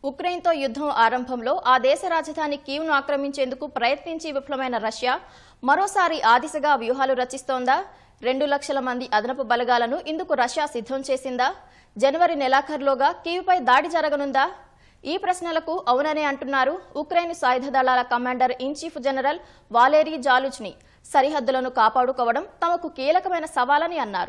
ఉక్రెయిన్తో యుద్ధం ఆరంభంలో ఆ దేశ రాజధాని కీవ్ను ఆక్రమించేందుకు ప్రయత్నించి విఫలమైన రష్యా మరోసారి ఆ దిశగా వ్యూహాలు రచిస్తోందా రెండు లక్షల మంది అదనపు బలగాలను ఇందుకు రష్యా సిద్ధం చేసిందా జనవరి నెలాఖరులోగా కీవ్పై దాడి జరగనుందా ఈ ప్రశ్నలకు అవుననే అంటున్నారు ఉక్రెయిన్ సాయుధ దళాల commander in chief general Valeriy Zaluzhny సరిహద్దులను కాపాడుకోవడం తమకు కీలకమైన సవాలని అన్నారు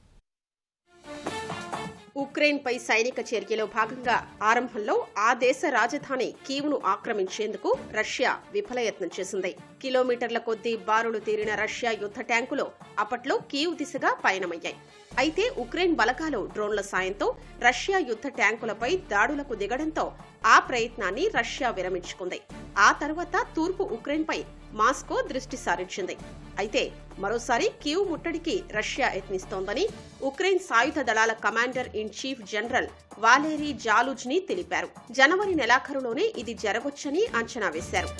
ఉక్రెయిన్ పై సైనిక చర్యలో భాగంగా ఆరంభంలో ఆ దేశ రాజధాని కీవ్ను ఆక్రమించేందుకు రష్యా విఫలయత్నం చేసింది కిలోమీటర్ల కొద్దీ బారులు తీరిన రష్యా యుద్ధ ట్యాంకులు అప్పట్లో కీవ్ దిశగా పయనమయ్యాయి అయితే ఉక్రెయిన్ బలగాలు డ్రోన్ల సాయంతో రష్యా యుద్ధ ట్యాంకులపై దాడులకు దిగడంతో ఆ ప్రయత్నాన్ని రష్యా విరమించుకుంది ఆ తర్వాత తూర్పు ఉక్రెయిన్పై మాస్కో దృష్టి సారించింది అయితే మరోసారి కీవ్ ముట్టడికి రష్యా యత్నిస్తోందని ఉక్రెయిన్ సాయుధ దళాల commander in chief general Valeriy Zaluzhny తెలిపారు జనవరి నెలాఖరులోనే ఇది జరగొచ్చని అంచనా వేశారు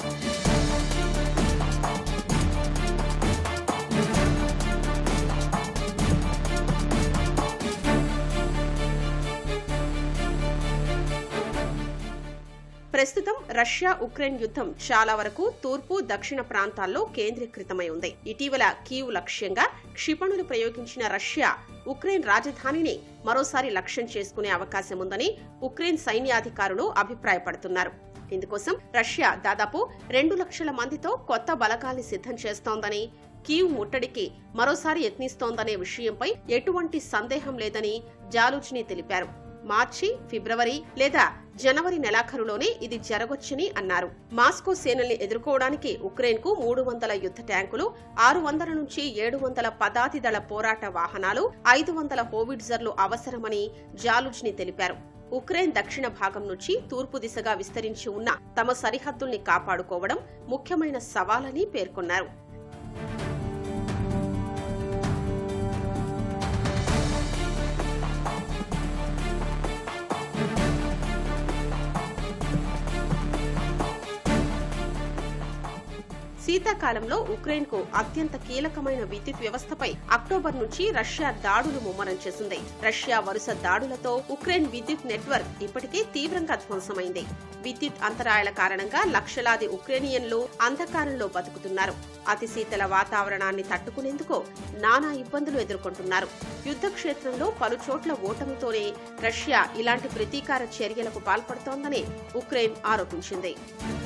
ప్రస్తుతం రష్యా ఉక్రెయిన్ యుద్ధం చాలా వరకు తూర్పు దక్షిణ ప్రాంతాల్లో కేంద్రీకృతమై ఉంది ఇటీవల కీవ్ లక్ష్యంగా క్షిపణులు ప్రయోగించిన రష్యా ఉక్రెయిన్ రాజధానిని మరోసారి లక్ష్యం చేసుకునే అవకాశం ఉందని ఉక్రెయిన్ సైన్యాధికారులు అభిప్రాయపడుతున్నారు ఇందుకోసం రష్యా దాదాపు రెండు లక్షల మందితో కొత్త బలగాల్ని సిద్ధం చేస్తోందని కీవ్ ముట్టడికి మరోసారి యత్నిస్తోందనే విషయంపై ఎటువంటి సందేహం లేదని జాలుజ్ని తెలిపారు మార్చి ఫిబ్రవరి లేదా జనవరి నెలాఖరులోనే ఇది జరగొచ్చని అన్నారు మాస్కో సేనల్ని ఎదుర్కోవడానికి ఉక్రెయిన్ కు మూడు వందల యుద్ధ ట్యాంకులు ఆరు వందల నుంచి ఏడు వందల పదాతి దళ పోరాట వాహనాలు ఐదు వందల హోవిడ్జర్లు అవసరమని జాలుజ్ని తెలిపారు ఉక్రెయిన్ దక్షిణ భాగం నుంచి తూర్పు దిశగా విస్తరించి ఉన్న తమ సరిహద్దుల్ని కాపాడుకోవడం ముఖ్యమైన సవాలని పేర్కొన్నారు శీతాకాలంలో ఉక్రెయిన్ కు అత్యంత కీలకమైన విద్యుత్ వ్యవస్థపై అక్టోబర్ నుంచి రష్యా దాడులు ముమ్మరం చేసింది రష్యా వరుస దాడులతో ఉక్రెయిన్ విద్యుత్ నెట్వర్క్ ఇప్పటికే తీవ్రంగా ధ్వంసమైంది విద్యుత్ అంతరాయాల కారణంగా లక్షలాది ఉక్రేనియన్లు అంధకారంలో బతుకుతున్నారు అతి శీతల వాతావరణాన్ని తట్టుకునేందుకు నానా ఇబ్బందులు ఎదుర్కొంటున్నారు యుద్ధ క్షేత్రంలో పలు చోట్ల ఓటమితోనే రష్యా ఇలాంటి ప్రతీకార చర్యలకు పాల్పడుతోందని ఉక్రెయిన్ ఆరోపించింది